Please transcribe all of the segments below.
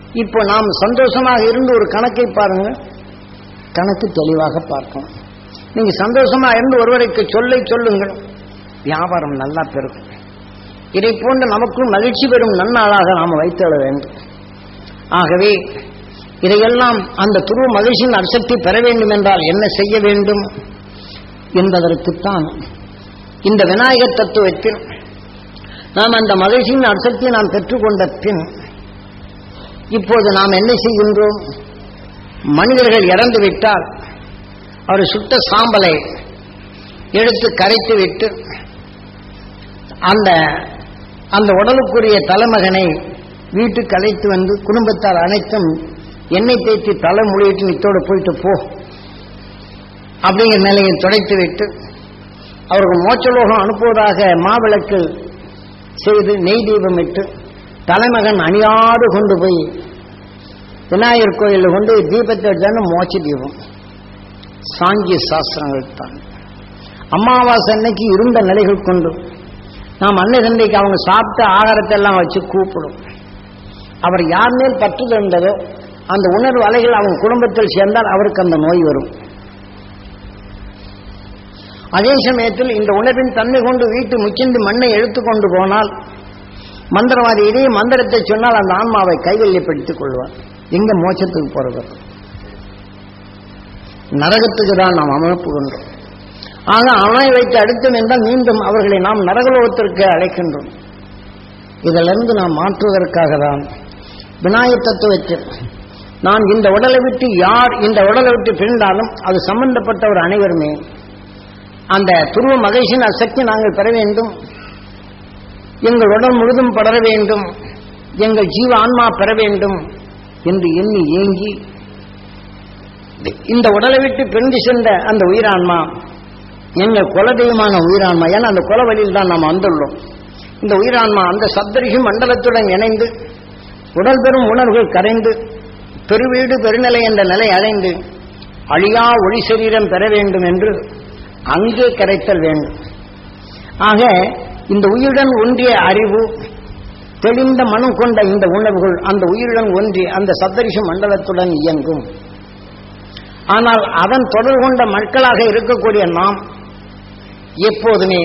இப்போ நாம் சந்தோஷமாக இருந்து ஒரு கணக்கை பாருங்க கணக்கு தெளிவாக பார்க்கணும் நீங்க சந்தோஷமா இருந்து ஒருவருக்கு சொல்லை சொல்லுங்கள் வியாபாரம் நல்லா பெருகும் இதை போன்ற நமக்கும் மகிழ்ச்சி பெறும் நன்னாளாக நாம் வைத்துவிட வேண்டும் ஆகவே இதையெல்லாம் அந்த துருவ மகிழ்ச்சியின் அரிசக்தி பெற வேண்டும் என்றால் என்ன செய்ய வேண்டும் என்பதற்குத்தான் இந்த விநாயகர் தத்துவத்தில் நாம் அந்த மகிழ்ச்சியின் அர்த்தத்தை நாம் பெற்றுக்கொண்ட பின் இப்போது நாம் என்ன செய்கின்றோம் மனிதர்கள் இறந்து விட்டால் அவர் சுட்ட சாம்பலை எடுத்து கரைத்து விட்டு அந்த அந்த உடலுக்குரிய தலைமகனை வீட்டுக்கு அழைத்து வந்து குடும்பத்தார் அனைத்தும் எண்ணெய் தேய்ச்சி தலை முடிவிட்டு இத்தோடு போயிட்டு போ அப்படிங்கிற நிலையை துடைத்து விட்டு அவருக்கு மோச்சலோகம் அனுப்புவதாக மாவிளக்கு செய்து நெய் தீபம் இட்டு தலைமகன் அணியாடு கொண்டு போய் விநாயகர் கோயிலில் கொண்டு தீபத்தை வச்சான மோட்ச தீபம் சாங்கிய சாஸ்திரங்கள் தான் அமாவாசை அன்னைக்கு இருந்த நிலைகள் கொண்டு நாம் அன்னை சந்தைக்கு அவங்க சாப்பிட்ட ஆகாரத்தை எல்லாம் வச்சு கூப்பிடும் அவர் யார் மேல் பற்று இருந்ததோ அந்த உணர்வு அலைகள் அவங்க குடும்பத்தில் சேர்ந்தால் அவருக்கு அந்த நோய் வரும் அதே சமயத்தில் இந்த உணர்வின் தன்மை கொண்டு வீட்டு முக்கிந்து மண்ணை எடுத்துக்கொண்டு போனால் மந்திரவாதி இதே மந்திரத்தை சொன்னால் அந்த ஆன்மாவை கைவல்யப்படுத்திக் கொள்வார் எங்க மோட்சத்துக்கு போறது நரகத்துக்கு தான் நாம் அமைப்பு கொண்டோம் ஆக அவனை வைத்து அடுத்தோம் என்றால் மீண்டும் அவர்களை நாம் நரகலோகத்திற்கு அழைக்கின்றோம் இதிலிருந்து நாம் மாற்றுவதற்காக தான் விநாயக தத்துவத்தில் நான் இந்த உடலை விட்டு யார் இந்த உடலை விட்டு பிரிந்தாலும் அது சம்பந்தப்பட்டவர் அனைவருமே அந்த துருவ மகேஷின் அசக்தி நாங்கள் பெற வேண்டும் எங்கள் உடல் முழுதும் படர வேண்டும் எங்கள் ஜீவ ஆன்மா பெற வேண்டும் என்று எண்ணி ஏங்கி இந்த உடலை விட்டு பிரிந்து சென்ற அந்த உயிரான்மா எங்கள் குலதெய்வமான உயிரான்மா ஏன்னா அந்த குல வழியில் தான் நாம் வந்துள்ளோம் இந்த உயிரான்மா அந்த சப்தரிஷி மண்டலத்துடன் இணைந்து உடல் பெறும் உணர்வுகள் கரைந்து பெருவீடு பெருநிலை என்ற நிலை அடைந்து அழியா ஒளி சரீரம் பெற வேண்டும் என்று அங்கே கரைத்தல் வேண்டும் ஆக இந்த உயிருடன் ஒன்றிய அறிவு தெளிந்த மனம் கொண்ட இந்த உணர்வுகள் அந்த உயிருடன் ஒன்றி அந்த சப்தரிஷ மண்டலத்துடன் இயங்கும் ஆனால் அதன் தொடர்பு கொண்ட மக்களாக இருக்கக்கூடிய நாம் எப்போதுமே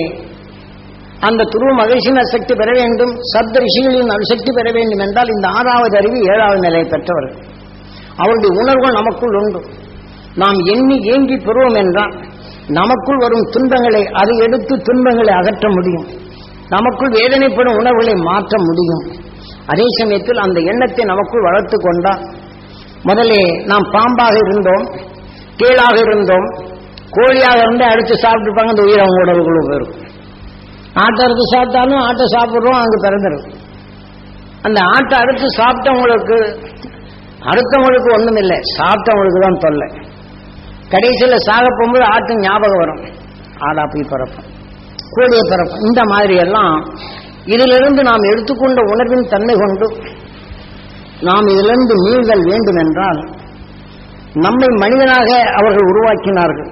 அந்த துருவ மகிழ்ச்சியின் சக்தி பெற வேண்டும் சப்த ரிஷிகளின் அணுசக்தி பெற வேண்டும் என்றால் இந்த ஆறாவது அறிவு ஏழாவது நிலையை பெற்றவர்கள் அவருடைய உணர்வுகள் நமக்குள் உண்டு நாம் எண்ணி ஏங்கி பெறுவோம் என்றால் நமக்குள் வரும் துன்பங்களை அதை எடுத்து துன்பங்களை அகற்ற முடியும் நமக்குள் வேதனைப்படும் உணர்வுகளை மாற்ற முடியும் அதே சமயத்தில் அந்த எண்ணத்தை நமக்குள் வளர்த்து கொண்டால் முதலே நாம் பாம்பாக இருந்தோம் கீழாக இருந்தோம் கோழியாக இருந்து அடுத்து சாப்பிட்டுப்பாங்க அந்த உயிர் அவங்க உடலுக்குள்ள போயிடும் ஆட்டை அறுத்து சாப்பிட்டாலும் ஆட்டை சாப்பிட்றோம் அங்கே பிறந்துடும் அந்த ஆட்டை அறுத்து சாப்பிட்டவங்களுக்கு அடுத்தவங்களுக்கு ஒன்றும் இல்லை சாப்பிட்டவங்களுக்கு தான் தொல்லை கடைசியில் சாக போகும்போது ஆட்டு ஞாபகம் வரும் ஆடா போய் பிறப்போம் கூடிய பிறப்போம் இந்த மாதிரி எல்லாம் இதிலிருந்து நாம் எடுத்துக்கொண்ட உணர்வின் தன்மை கொண்டு நாம் இதிலிருந்து மீள்தல் வேண்டும் என்றால் நம்மை மனிதனாக அவர்கள் உருவாக்கினார்கள்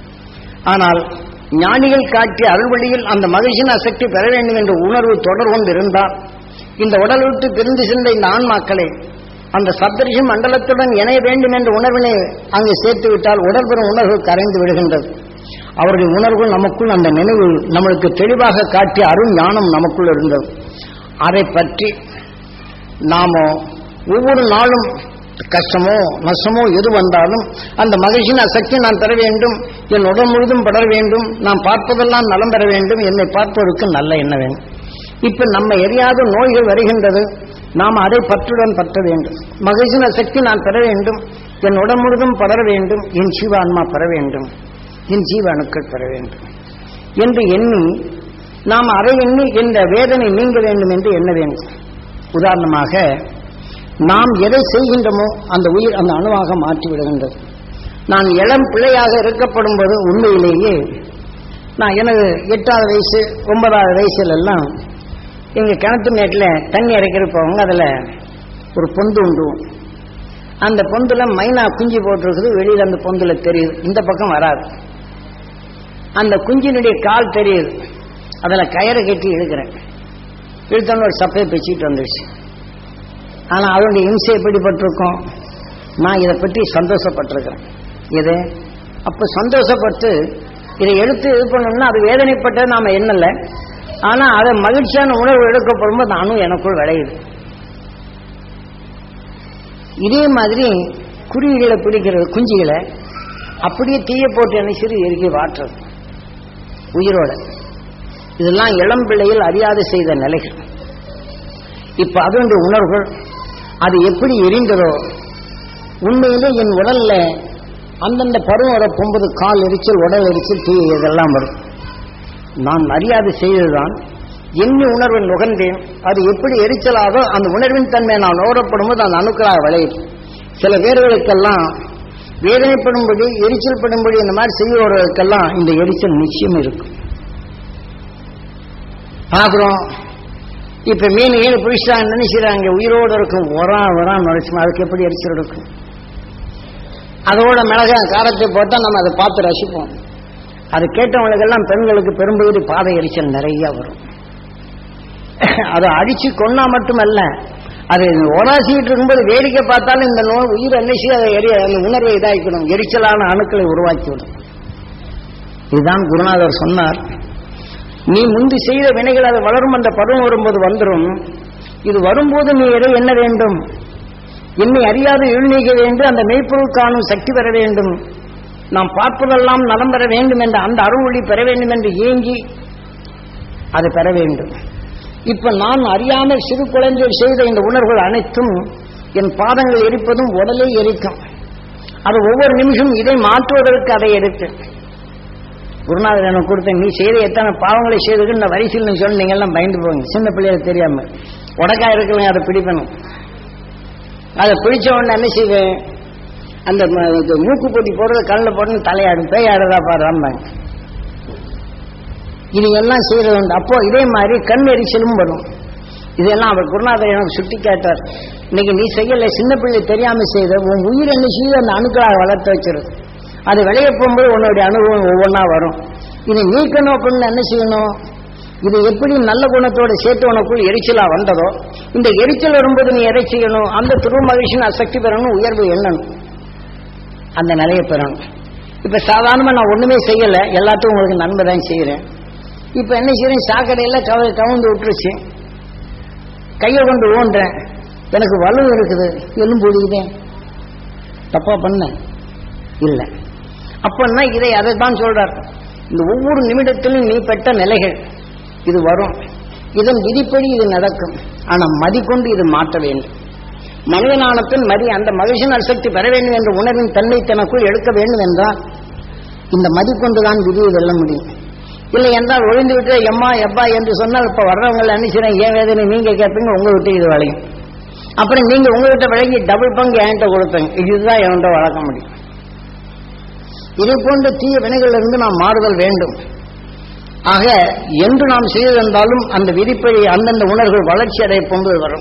ஆனால் ஞானிகள் காட்டிய அருள்வழியில் அந்த மகிழ்ச்சியின் அசக்தி பெற வேண்டும் என்ற உணர்வு தொடர் கொண்டு இருந்தால் இந்த உடல் விட்டு பிரிந்து சென்ற இந்த ஆன்மாக்களை அந்த சப்தரிஷி மண்டலத்துடன் இணைய வேண்டும் என்ற உணர்வினை அங்கு சேர்த்து விட்டால் உடல் பெறும் உணர்வு கரைந்து விடுகின்றது அவருடைய உணர்வுகள் நமக்குள் அந்த நினைவு நம்மளுக்கு தெளிவாக காட்டிய அருள் ஞானம் நமக்குள் இருந்தது அதை பற்றி நாம ஒவ்வொரு நாளும் கஷ்டமோ நஷ்டமோ எது வந்தாலும் அந்த மகிழ்ச்சியின் அசக்தி நான் பெற வேண்டும் என் உடல் முழுதும் படர வேண்டும் நான் பார்ப்பதெல்லாம் நலம் பெற வேண்டும் என்னை பார்ப்பதற்கு நல்ல எண்ண வேண்டும் இப்ப நம்ம எரியாத நோய்கள் வருகின்றது நாம் அதை பற்றுடன் பற்ற வேண்டும் மகிழ்ச்சியின் சக்தி நான் பெற வேண்டும் என் உடல் முழுதும் படர வேண்டும் என் ஜீவான்மா பெற வேண்டும் என் ஜீவ அணுக்கள் பெற வேண்டும் என்று எண்ணி நாம் அதை எண்ணி இந்த வேதனை நீங்க வேண்டும் என்று எண்ண வேண்டும் உதாரணமாக நாம் எதை செய்கின்றோமோ அந்த உயிர் அந்த அணுவாக மாற்றி விடுகின்றது நான் இளம் பிள்ளையாக இருக்கப்படும் போது உண்மையிலேயே நான் எனது எட்டாவது வயசு ஒன்பதாவது வயசுல எல்லாம் எங்க கிணத்து மேட்டில் தண்ணி இறைக்கிற போவாங்க அதுல ஒரு பொந்து உண்டு அந்த பொந்துல மைனா குஞ்சு போட்டிருக்குது வெளியில அந்த பொந்துல தெரியுது இந்த பக்கம் வராது அந்த குஞ்சினுடைய கால் தெரியுது அதுல கயிறை கட்டி இழுக்கிறேன் இழுத்தோன்னு ஒரு சப்பையை பிச்சுட்டு வந்துடுச்சு ஆனா அதனுடைய இம்சை எப்படிப்பட்டிருக்கும் நான் இதை பற்றி சந்தோஷப்பட்டிருக்கிறேன் இது அப்ப சந்தோஷப்பட்டு இதை எடுத்து இது பண்ணணும்னா அது வேதனைப்பட்டது நாம எண்ணல ஆனா அதை மகிழ்ச்சியான உணர்வு எடுக்கப்படும்போது நானும் எனக்குள் விளையுது இதே மாதிரி குருவிகளை பிடிக்கிறது குஞ்சுகளை அப்படியே தீய போட்டு நினைச்சிட்டு எரிக்கி வாட்டுறது உயிரோட இதெல்லாம் இளம் பிள்ளையில் அறியாது செய்த நிலைகள் இப்ப அதனுடைய உணர்வுகள் அது எப்படி எரிந்ததோ உண்மையிலே என் உடல்ல அந்தந்த பருவம் வர பொம்பது கால் எரிச்சல் உடல் எரிச்சல் தீ இதெல்லாம் வரும் நான் அறியாது செய்ததுதான் என்ன உணர்வை நுகர்ந்தேன் அது எப்படி எரிச்சலாதோ அந்த உணர்வின் தன்மை நான் நுகரப்படும் போது அந்த அணுக்களாக விளையுது சில பேர்களுக்கெல்லாம் வேதனைப்படும்படி எரிச்சல் படும்படி இந்த மாதிரி செய்யறவர்களுக்கெல்லாம் இந்த எரிச்சல் நிச்சயம் இருக்கும் பார்க்குறோம் இப்ப மீன் மீன் பிடிச்சாங்க நினைச்சுறாங்க உயிரோடு இருக்கும் உரா உரா நுழைச்சுமா அதுக்கு எப்படி எரிச்சல் இருக்கும் அதோட மிளகா காரத்தை போட்டா நம்ம அதை பார்த்து ரசிப்போம் அது கேட்டவங்களுக்கெல்லாம் பெண்களுக்கு பெரும்பகுதி பாதை எரிச்சல் நிறைய வரும் அதை அடிச்சு கொன்னா மட்டுமல்ல அது ஒராசிட்டு இருக்கும்போது வேடிக்கை பார்த்தாலும் இந்த நோய் உயிர் அன்னைச்சு அதை எரிய அந்த உணர்வை இதாக்கணும் எரிச்சலான அணுக்களை உருவாக்கிவிடும் இதுதான் குருநாதர் சொன்னார் நீ முந்தி செய்த வினைகள் அது வளரும் அந்த பருவம் வரும்போது வந்துடும் இது வரும்போது நீ எதை என்ன வேண்டும் என்னை அறியாது எழுநீக வேண்டும் அந்த மெய்ப்பொருள் காணும் சக்தி பெற வேண்டும் நாம் பார்ப்பதெல்லாம் நலம் பெற வேண்டும் என்ற அந்த அருள்வொளி பெற வேண்டும் என்று ஏங்கி அதை பெற வேண்டும் இப்ப நான் அறியாமல் சிறு குழந்தைகள் செய்த இந்த உணர்வுகள் அனைத்தும் என் பாதங்கள் எரிப்பதும் உடலே எரிக்கும் அது ஒவ்வொரு நிமிஷம் இதை மாற்றுவதற்கு அதை எடுத்து குருநாதர் எனக்கு கொடுத்தேன் நீ செய்த எத்தனை பாவங்களை செய்தது இந்த வரிசையில் நீ சொன்னீங்க எல்லாம் பயந்து போங்க சின்ன பிள்ளைகளை தெரியாம உடக்கா இருக்கலங்க அதை பிடிப்பணும் அதை பிடிச்ச உடனே என்ன செய்வேன் அந்த ம- இது மூக்கு போட்டி போடுறது கண்ணில் போட்டு தலையாடும் பேயாடுறதா பாடுறாங்க இது எல்லாம் செய்யறது உண்டு அப்போ இதே மாதிரி கண் எரிச்சலும் வரும் இதெல்லாம் அவர் குருநாதர் எனக்கு சுட்டி காட்டார் இன்னைக்கு நீ செய்யல சின்ன பிள்ளை தெரியாம செய்த உன் உயிர் என்ன செய்து அந்த அணுக்களாக வளர்த்து வச்சிருது அது வெளியே போகும்போது உன்னுடைய அனுபவம் ஒவ்வொன்றா வரும் இதை நீக்கணும் அப்படின்னு என்ன செய்யணும் இது எப்படி நல்ல குணத்தோட சேர்த்து உனக்குள் எரிச்சலா வந்ததோ இந்த எரிச்சல் வரும்போது நீ எதை செய்யணும் அந்த துருவ மகிழ்ச்சியின் அசக்தி பெறணும் உயர்வு எண்ணணும் அந்த நிலையை பெறணும் இப்ப சாதாரணமா நான் ஒண்ணுமே செய்யல எல்லாத்துக்கும் உங்களுக்கு நன்மை தான் செய்யறேன் இப்ப என்ன செய்யறேன் சாக்கடையில கவ கவுந்து விட்டுருச்சு கையை கொண்டு ஊன்றேன் எனக்கு வலு இருக்குது எலும்பு ஒடிக்குதே தப்பா பண்ண இல்ல அப்பன்னா இதை அதை தான் சொல்றார் இந்த ஒவ்வொரு நிமிடத்திலும் நீ பெற்ற நிலைகள் இது வரும் இதன் விதிப்படி இது நடக்கும் ஆனா மதி கொண்டு இது மாற்ற வேண்டும் மனிதனான பின் மதி அந்த மகிழ்ச்சியின் அசக்தி பெற வேண்டும் என்ற உணர்வின் தன்மை தனக்குள் எடுக்க வேண்டும் என்றால் இந்த மதி கொண்டுதான் விதியை வெல்ல முடியும் இல்லை என்றால் ஒழிந்து விட்டு எம்மா எப்பா என்று சொன்னால் இப்ப வர்றவங்க அனுப்பிச்சிடறேன் ஏன் வேதனை நீங்க கேட்பீங்க உங்க விட்டு இது வளையும் அப்புறம் நீங்க உங்ககிட்ட வழங்கி டபுள் பங்கு என்கிட்ட கொடுப்பீங்க இதுதான் என்கிட்ட வளர்க்க முடியும் இதை போன்ற தீய வினைகளிலிருந்து நாம் மாறுதல் வேண்டும் ஆக என்று நாம் செய்திருந்தாலும் அந்த விதிப்படி அந்தந்த உணர்வுகள் வளர்ச்சி அடைய போகும்போது வரும்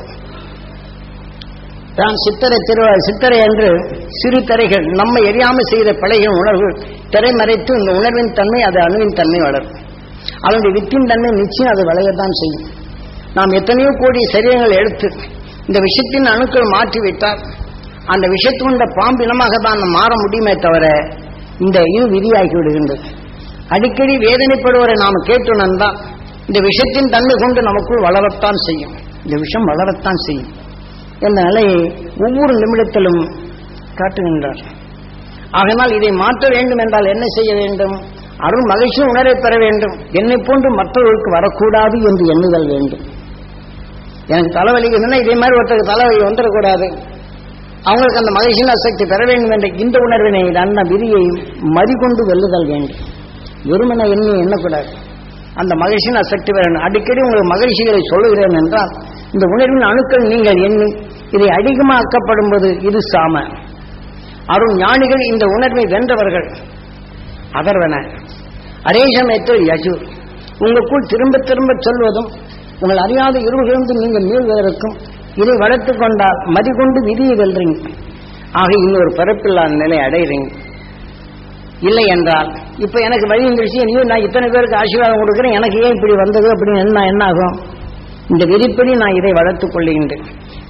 தான் சித்தரை திருவா சித்தரை என்று சிறு திரைகள் நம்ம எரியாமல் செய்த பிழைகள் உணர்வு திரை மறைத்து இந்த உணர்வின் தன்மை அது அணுவின் தன்மை வளரும் அதனுடைய வித்தின் தன்மை நிச்சயம் அது விளையத்தான் செய்யும் நாம் எத்தனையோ கோடி சரீரங்கள் எடுத்து இந்த விஷத்தின் அணுக்கள் மாற்றிவிட்டால் அந்த விஷத்துண்ட பாம்பினமாக தான் நாம் மாற முடியுமே தவிர இந்த இது விதியாகி விடுகின்றது அடிக்கடி வேதனைப்படுவரை நாம் கேட்டுணர்ந்தால் இந்த விஷத்தின் தன்மை கொண்டு நமக்குள் வளரத்தான் செய்யும் இந்த விஷம் வளரத்தான் செய்யும் என்ற நிலையை ஒவ்வொரு நிமிடத்திலும் காட்டுகின்றார் ஆகையினால் இதை மாற்ற வேண்டும் என்றால் என்ன செய்ய வேண்டும் அருள் மகிழ்ச்சி உணரை பெற வேண்டும் என்னை போன்று மற்றவர்களுக்கு வரக்கூடாது என்று எண்ணுதல் வேண்டும் எனக்கு தலைவலிக்குதுன்னா இதே மாதிரி ஒருத்தருக்கு தலைவலி வந்துடக்கூடாது அவங்களுக்கு அந்த மகிழ்ச்சியின் அசக்தி பெற வேண்டும் என்ற இந்த உணர்வினை அந்த விதியை மதிகொண்டு வெல்லுதல் வேண்டும் வெறுமனை எண்ணி எண்ணக்கூடாது அந்த மகிழ்ச்சியின் அசக்தி பெற வேண்டும் அடிக்கடி உங்களுக்கு மகிழ்ச்சிகளை சொல்லுகிறேன் என்றால் இந்த உணர்வின் அணுக்கள் நீங்கள் எண்ணி இதை அதிகமாக்கப்படும் போது இது சாம அருள் ஞானிகள் இந்த உணர்வை வென்றவர்கள் அதர்வன அதே சமயத்தில் யஜூர் உங்களுக்குள் திரும்ப திரும்ப சொல்வதும் உங்கள் அறியாத இருள்களிலிருந்து நீங்கள் மீள்வதற்கும் இதை வளர்த்துக் கொண்டால் மதிகொண்டு விதியை வெல்றீங்க ஆக இன்னொரு பிறப்பில்லாத நிலை அடைகிறீங்க இல்லை என்றால் இப்ப எனக்கு வழி வந்துருச்சு நீ நான் இத்தனை பேருக்கு ஆசீர்வாதம் கொடுக்குறேன் எனக்கு ஏன் இப்படி வந்தது அப்படின்னு என்ன என்ன ஆகும் இந்த விதிப்படி நான் இதை வளர்த்துக் கொள்ளுகின்றேன்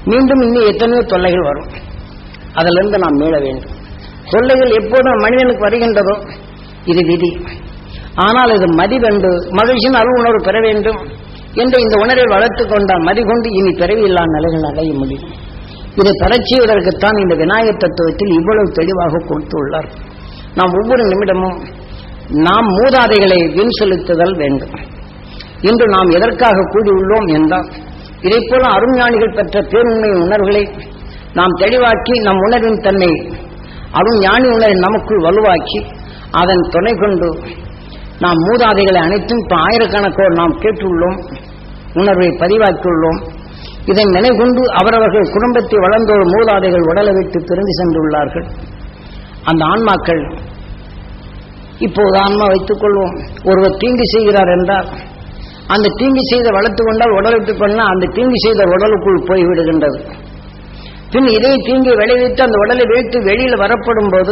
மீண்டும் இன்னும் எத்தனையோ தொல்லைகள் வரும் அதிலிருந்து நாம் மீள வேண்டும் தொல்லைகள் எப்போதும் மனிதனுக்கு வருகின்றதோ இது விதி ஆனால் இது மதிவென்று மகிழ்ச்சியின் அருள் உணர்வு பெற வேண்டும் என்று இந்த உணர்வை வளர்த்துக் கொண்டால் மதிகொண்டு இனி பிறவியில்லா நிலைகள் அடைய முடியும் இதை பெறச் செய்வதற்குத்தான் இந்த விநாயகர் தத்துவத்தில் இவ்வளவு தெளிவாக கொடுத்துள்ளார் நாம் ஒவ்வொரு நிமிடமும் நாம் மூதாதைகளை வின் செலுத்துதல் வேண்டும் இன்று நாம் எதற்காக கூடியுள்ளோம் என்றால் இதைப் போல அருஞானிகள் பெற்ற பேருண்மை உணர்வுகளை நாம் தெளிவாக்கி நம் உணர்வின் தன்னை அருண் ஞானி உணர்வை நமக்குள் வலுவாக்கி அதன் துணை கொண்டு நாம் மூதாதைகளை அனைத்தும் இப்ப ஆயிரக்கணக்கோடு நாம் கேட்டுள்ளோம் உணர்வை பதிவாக்கியுள்ளோம் இதை நினைகொண்டு அவரவர்கள் குடும்பத்தை வளர்ந்தோர் மூதாதைகள் உடலை விட்டு பிரிந்து சென்றுள்ளார்கள் அந்த ஆன்மாக்கள் இப்போது ஆன்மா வைத்துக் கொள்வோம் ஒருவர் தீங்கு செய்கிறார் என்றால் அந்த தீங்கு செய்த வளர்த்து கொண்டால் உடலை விட்டுக் கொண்டால் அந்த தீங்கு செய்த உடலுக்குள் போய்விடுகின்றது பின் இதே தீங்கை விளைவித்து அந்த உடலை வைத்து வெளியில் வரப்படும் போது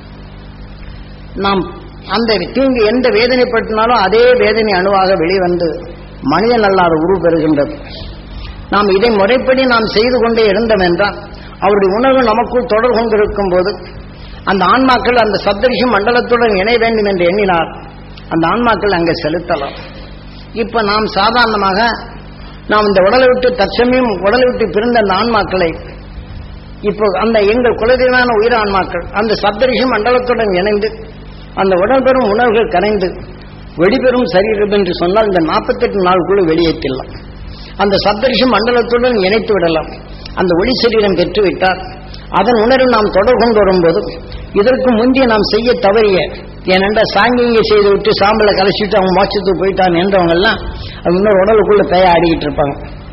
நாம் அந்த தீங்கு எந்த வேதனைப்பட்டினாலும் அதே வேதனை அணுவாக வெளிவந்து மனிதன் அல்லாத உருவு பெறுகின்றது நாம் இதை முறைப்படி நாம் செய்து கொண்டே இருந்தோம் என்றால் அவருடைய உணர்வு நமக்குள் தொடர் கொண்டிருக்கும் போது அந்த ஆன்மாக்கள் அந்த சப்தரிஷி மண்டலத்துடன் இணைய வேண்டும் என்று எண்ணினார் அந்த ஆன்மாக்கள் அங்கே செலுத்தலாம் இப்ப நாம் சாதாரணமாக நாம் இந்த உடலை விட்டு தற்சமயம் உடலை விட்டு பிறந்த அந்த ஆன்மாக்களை இப்போ அந்த எங்கள் குலதெய்வான உயிர் ஆன்மாக்கள் அந்த சப்தரிஷி மண்டலத்துடன் இணைந்து அந்த உடல் பெறும் உணர்வுகள் கரைந்து வெளிப்பெறும் சரீரம் என்று சொன்னால் இந்த நாற்பத்தெட்டு நாளுக்குள்ள வெளியேற்றலாம் அந்த சப்தரிஷி மண்டலத்துடன் இணைத்து விடலாம் அந்த ஒளி சரீரம் பெற்றுவிட்டால் அதன் உணர்வு நாம் தொடர் கொண்டு வரும்போது இதற்கு முந்தைய நாம் செய்ய தவறிய ஏனென்றால் சாங்கிங்க செய்து விட்டு சாம்பலை கலைச்சிட்டு அவங்க மோட்சத்துக்கு போயிட்டான் என்றவங்க எல்லாம் அவங்க இன்னொரு உடலுக்குள்ள பேய ஆடிக்கிட்டு இருப்பாங்க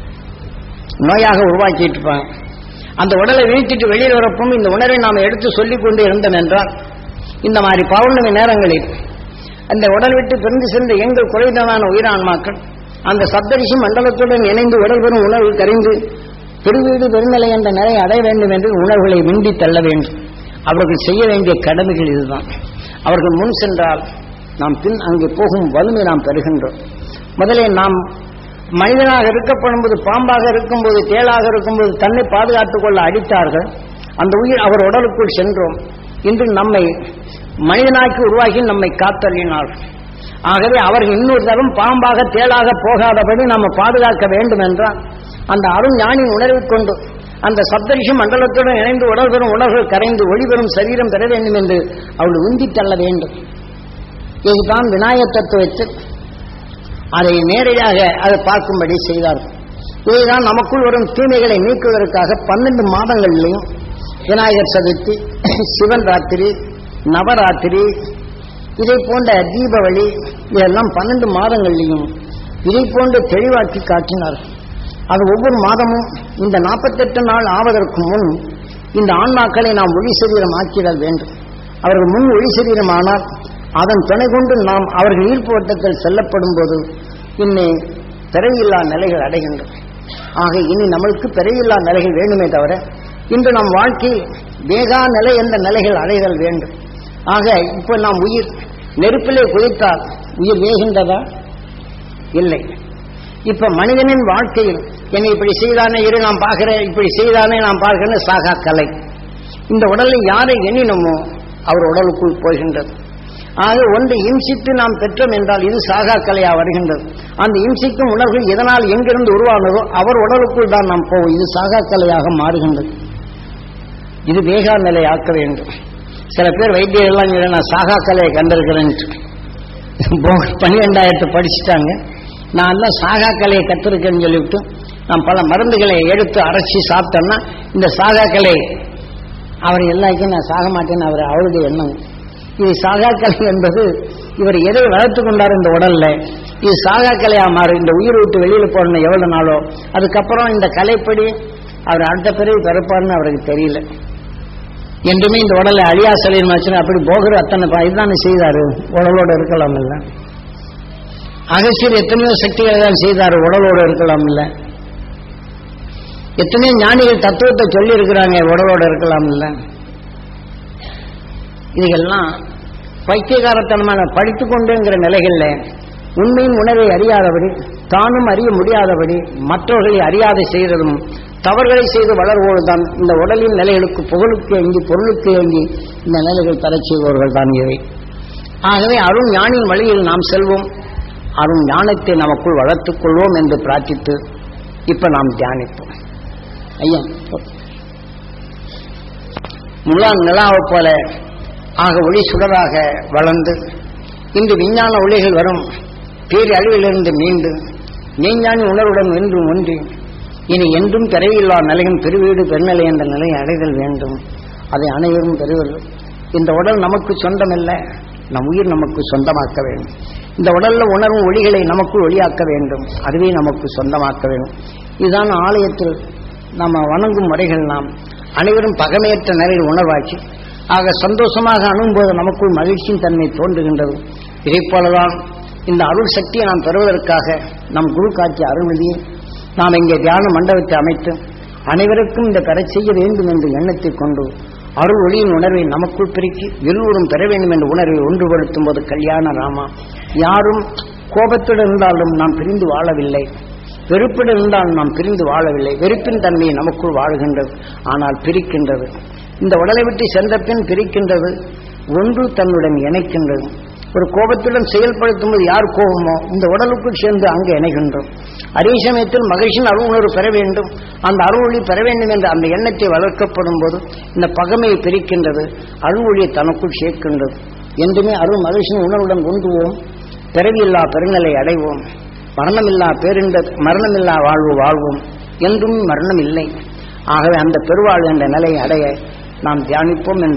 நோயாக உருவாக்கிட்டு இருப்பாங்க அந்த உடலை வீழ்த்திட்டு வெளியில் வரப்பும் இந்த உணர்வை நாம் எடுத்து சொல்லிக் கொண்டு இருந்தோம் என்றால் இந்த மாதிரி பௌர்ணமி நேரங்களில் அந்த உடல் விட்டு பிறந்து சென்ற எங்கள் குறைந்தமான உயிரான்மாக்கள் அந்த சப்தரிஷி மண்டலத்துடன் இணைந்து உடல் பெறும் உணர்வு கரைந்து பெருவீடு பெருநிலை என்ற நிலையை அடைய வேண்டும் என்று உணர்வுகளை மிண்டி தள்ள வேண்டும் அவர்கள் செய்ய வேண்டிய கடமைகள் இதுதான் அவர்கள் முன் சென்றால் நாம் பின் அங்கே போகும் வலிமை நாம் பெறுகின்றோம் முதலில் நாம் மனிதனாக இருக்கப்படும் போது பாம்பாக இருக்கும்போது தேளாக இருக்கும்போது தன்னை பாதுகாத்துக் கொள்ள அடித்தார்கள் அந்த உயிர் அவர் உடலுக்குள் சென்றோம் இன்று நம்மை மனிதனாக்கி உருவாகி நம்மை காத்தறியினார் ஆகவே அவர்கள் இன்னொரு தரம் பாம்பாக தேளாக போகாதபடி நம்ம பாதுகாக்க வேண்டும் என்றால் அந்த அருண் ஞானின் உணர்வைக் கொண்டு அந்த சப்தரிஷி மண்டலத்துடன் இணைந்து உடல் பெறும் உணர்வுகள் கரைந்து ஒளிபெறும் சரீரம் பெற வேண்டும் என்று அவள் உந்தி தள்ள வேண்டும் இதுதான் விநாயகர் தத்துவத்தில் அதை நேரடியாக அதை பார்க்கும்படி செய்தார்கள் இதைதான் நமக்குள் வரும் தீமைகளை நீக்குவதற்காக பன்னெண்டு மாதங்களிலையும் விநாயகர் சதுர்த்தி சிவன் ராத்திரி நவராத்திரி இதை போன்ற தீபாவளி இதெல்லாம் பன்னெண்டு மாதங்களிலையும் இதை போன்று தெளிவாக்கி காட்டினார்கள் அது ஒவ்வொரு மாதமும் இந்த நாற்பத்தெட்டு நாள் ஆவதற்கு முன் இந்த ஆன்மாக்களை நாம் ஒளி சரீரம் ஆக்கிடல் வேண்டும் அவர்கள் முன் ஒளி சரீரம் ஆனால் அதன் துணை கொண்டு நாம் அவர்கள் ஈர்ப்பு வட்டத்தில் செல்லப்படும் போது இன்னே பிறவியில்லா நிலைகள் அடைகின்றன ஆக இனி நம்மளுக்கு பிறவியில்லா நிலைகள் வேண்டுமே தவிர இன்று நம் வாழ்க்கையில் வேகா நிலை என்ற நிலைகள் அடைதல் வேண்டும் ஆக இப்போ நாம் உயிர் நெருப்பிலே குதித்தால் உயிர் வேகின்றதா இல்லை இப்ப மனிதனின் வாழ்க்கையில் என்னை இப்படி செய்தானே இரு நான் பார்க்கிறேன் இப்படி செய்தானே நான் பார்க்கிறேன் சாகா கலை இந்த உடலை யாரை எண்ணினமோ அவர் உடலுக்குள் போகின்றது ஆக ஒன்று இம்சித்து நாம் பெற்றோம் என்றால் இது சாகா கலையா வருகின்றது அந்த இம்சிக்கும் உணர்வுகள் எதனால் எங்கிருந்து உருவானதோ அவர் உடலுக்குள் தான் நாம் போவோம் இது சாகா கலையாக மாறுகின்றது இது வேகா நிலை ஆக்க வேண்டும் சில பேர் வைத்தியர்கள்லாம் சொல்ல, நான் சாகா கலையை கண்டிருக்கிறேன் பன்னிரெண்டாயிரத்து படிச்சுட்டாங்க நான் எல்லாம் சாகா கலையை கத்திருக்கேன்னு சொல்லிவிட்டு நான் பல மருந்துகளை எடுத்து அரைச்சி சாப்பிட்டேன்னா இந்த சாகா கலை அவர் எல்லாருக்கும் நான் சாக மாட்டேன்னு அவர் அவருடைய எண்ணம் இது சாகா கலை என்பது இவர் எதை வளர்த்து கொண்டார் இந்த உடல்ல இது சாகா கலையா மாறும் இந்த உயிர் விட்டு வெளியில போடணும் எவ்வளவு நாளோ அதுக்கப்புறம் இந்த கலைப்படி அவர் அடுத்த பிறகு பிறப்பார்னு அவருக்கு தெரியல என்றுமே இந்த உடலை அழியா சொல்லிருமாச்சுன்னா அப்படி போகிற அத்தனை பா- இதுதானே செய்தாரு உடலோட இருக்கலாம் இல்ல அகசியர் எத்தனையோ சக்திகளை தான் செய்தாரு உடலோட இருக்கலாம் இல்ல எத்தனையோ ஞானிகள் தத்துவத்தை சொல்லி இருக்கிறாங்க உடலோட இருக்கலாம் இல்ல இதுகெல்லாம் பைத்தியகாரத்தனமான படித்துக் கொண்டுங்கிற நிலைகள்ல உண்மையின் உணர்வை அறியாதபடி தானும் அறிய முடியாதபடி மற்றவர்களை அறியாத செய்ததும் தவறுகளை செய்து வளர்வோடுதான் இந்த உடலின் நிலைகளுக்கு புகழுக்கு ஏங்கி பொருளுக்கு ஏங்கி இந்த நிலைகள் தரச் செய்பவர்கள் தான் இவை ஆகவே அருண் ஞானின் வழியில் நாம் செல்வோம் அருண் ஞானத்தை நமக்குள் வளர்த்துக் கொள்வோம் என்று பிரார்த்தித்து இப்ப நாம் தியானிப்போம் ஐயா முலான் நிலாவைப் போல ஆக ஒளி சுடராக வளர்ந்து இன்று விஞ்ஞான ஒளிகள் வரும் பேரழிவிலிருந்து மீண்டு மெய்ஞானி உணர்வுடன் என்றும் ஒன்றி இனி என்றும் திரையில்லா நிலையும் பெருவீடு பெருநிலை என்ற நிலையை அடைதல் வேண்டும் அதை அனைவரும் பெறுவது இந்த உடல் நமக்கு சொந்தமல்ல நம் உயிர் நமக்கு சொந்தமாக்க வேண்டும் இந்த உடல்ல உணர்வும் ஒளிகளை நமக்குள் ஒளியாக்க வேண்டும் அதுவே நமக்கு சொந்தமாக்க வேண்டும் இதுதான் ஆலயத்தில் நம்ம வணங்கும் முறைகள் நாம் அனைவரும் பகமையற்ற நிலையில் உணர்வாச்சு ஆக சந்தோஷமாக அணுகும்போது நமக்குள் மகிழ்ச்சியின் தன்மை தோன்றுகின்றது இதைப் போலதான் இந்த அருள் சக்தியை நாம் பெறுவதற்காக நம் குரு காட்சிய அருள்நிதியை நாம் இங்கே தியான மண்டபத்தை அமைத்து அனைவருக்கும் இந்த பெறச் செய்ய வேண்டும் என்ற எண்ணத்தை கொண்டு அருள் ஒளியின் உணர்வை நமக்குள் பெருக்கி எல்லோரும் பெற வேண்டும் என்ற உணர்வை ஒன்றுபடுத்தும் போது கல்யாண ராமா யாரும் கோபத்துடன் இருந்தாலும் நாம் பிரிந்து வாழவில்லை வெறுப்புடன் இருந்தாலும் நாம் பிரிந்து வாழவில்லை வெறுப்பின் தன்மையை நமக்குள் வாழுகின்றது ஆனால் பிரிக்கின்றது இந்த உடலை விட்டு சென்ற பின் பிரிக்கின்றது ஒன்று தன்னுடன் இணைக்கின்றது ஒரு கோபத்துடன் செயல்படுத்தும் போது யார் கோபமோ இந்த உடலுக்குள் சேர்ந்து அங்கு இணைகின்றோம் அதே சமயத்தில் மகிழ்ச்சியின் அருள் உணர்வு பெற வேண்டும் அந்த அருள் ஒளி பெற வேண்டும் என்ற அந்த எண்ணத்தை வளர்க்கப்படும் போது இந்த பகமையை பிரிக்கின்றது அருள் ஒளியை தனக்குள் சேர்க்கின்றது என்றுமே அருள் மகிழ்ச்சியின் உணர்வுடன் ஒன்றுவோம் பிறவியில்லா பெருநிலை அடைவோம் மரணமில்லா பேரின்ப மரணமில்லா வாழ்வு வாழ்வோம் என்றும் மரணம் இல்லை ஆகவே அந்த பெருவாழ்வு என்ற நிலையை அடைய நாம் தியானிப்போம் என்று